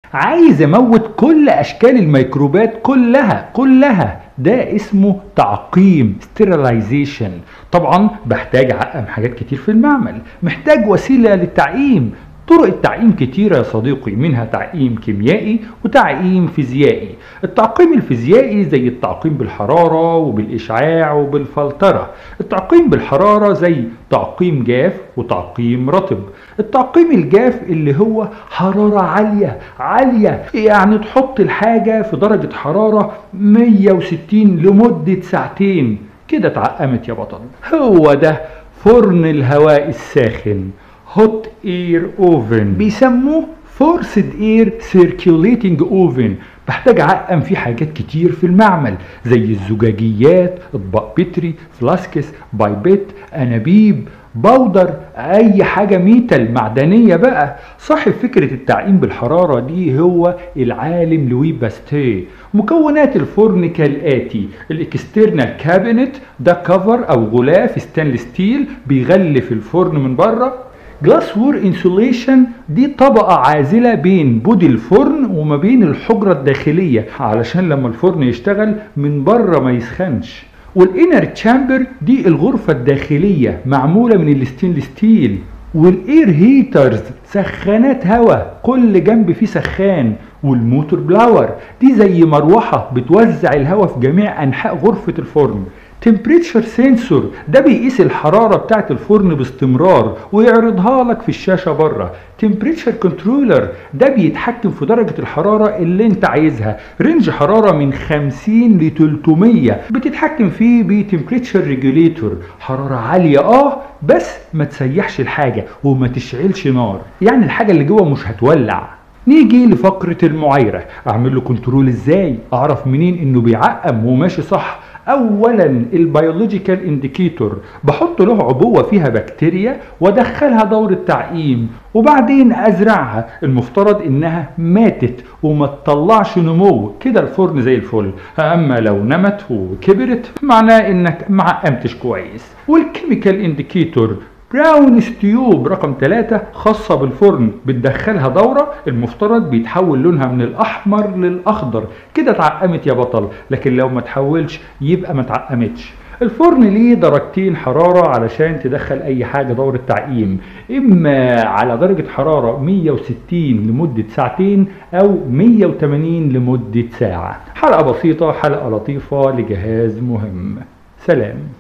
عايز اموت كل اشكال الميكروبات كلها كلها ده اسمه تعقيم sterilization طبعا بحتاج اعقم حاجات كتير في المعمل محتاج وسيله للتعقيم طرق التعقيم كتيرة يا صديقي منها تعقيم كيميائي وتعقيم فيزيائي التعقيم الفيزيائي زي التعقيم بالحرارة وبالإشعاع وبالفلترة التعقيم بالحرارة زي تعقيم جاف وتعقيم رطب التعقيم الجاف اللي هو حرارة عالية عالية يعني تحط الحاجة في درجة حرارة 160 لمدة ساعتين كده اتعقمت يا بطل هو ده فرن الهواء الساخن هوت اير اوفن بيسموه فورسد اير سيركيوليتنج اوفن بحتاج اعقم فيه حاجات كتير في المعمل زي الزجاجيات اطباق بتري فلاسكس بايبت انابيب بودر اي حاجه ميتال معدنيه بقى صاحب فكره التعقيم بالحراره دي هو العالم لوي باستيه مكونات الفرن كالاتي الاكسترنال كابينت ده كفر او غلاف ستانلس ستيل بيغلف الفرن من بره جلاس وور انسوليشن دي طبقة عازلة بين بودي الفرن وما بين الحجرة الداخلية علشان لما الفرن يشتغل من بره ما يسخنش والانر تشامبر دي الغرفة الداخلية معمولة من الستينلس ستيل والاير هيترز سخانات هواء كل جنب فيه سخان والموتور بلاور دي زي مروحة بتوزع الهواء في جميع انحاء غرفة الفرن تمبريتشر سنسور ده بيقيس الحراره بتاعه الفرن باستمرار ويعرضها لك في الشاشه بره تمبريتشر كنترولر ده بيتحكم في درجه الحراره اللي انت عايزها رينج حراره من 50 ل 300 بتتحكم فيه بتمبريتشر ريجوليتور حراره عاليه اه بس ما تسيحش الحاجه وما تشعلش نار يعني الحاجه اللي جوه مش هتولع نيجي لفقرة المعايرة اعمل له كنترول ازاي اعرف منين انه بيعقم وماشي صح اولا البيولوجيكال انديكيتور بحط له عبوه فيها بكتيريا وادخلها دور التعقيم وبعدين ازرعها المفترض انها ماتت وما تطلعش نمو كده الفرن زي الفل اما لو نمت وكبرت معناه انك ما عقمتش كويس والكيميكال انديكيتور براون ستيوب رقم 3 خاصة بالفرن بتدخلها دورة المفترض بيتحول لونها من الأحمر للأخضر كده اتعقمت يا بطل لكن لو ما تحولش يبقى ما اتعقمتش الفرن ليه درجتين حرارة علشان تدخل أي حاجة دورة تعقيم إما على درجة حرارة 160 لمدة ساعتين أو 180 لمدة ساعة حلقة بسيطة حلقة لطيفة لجهاز مهم سلام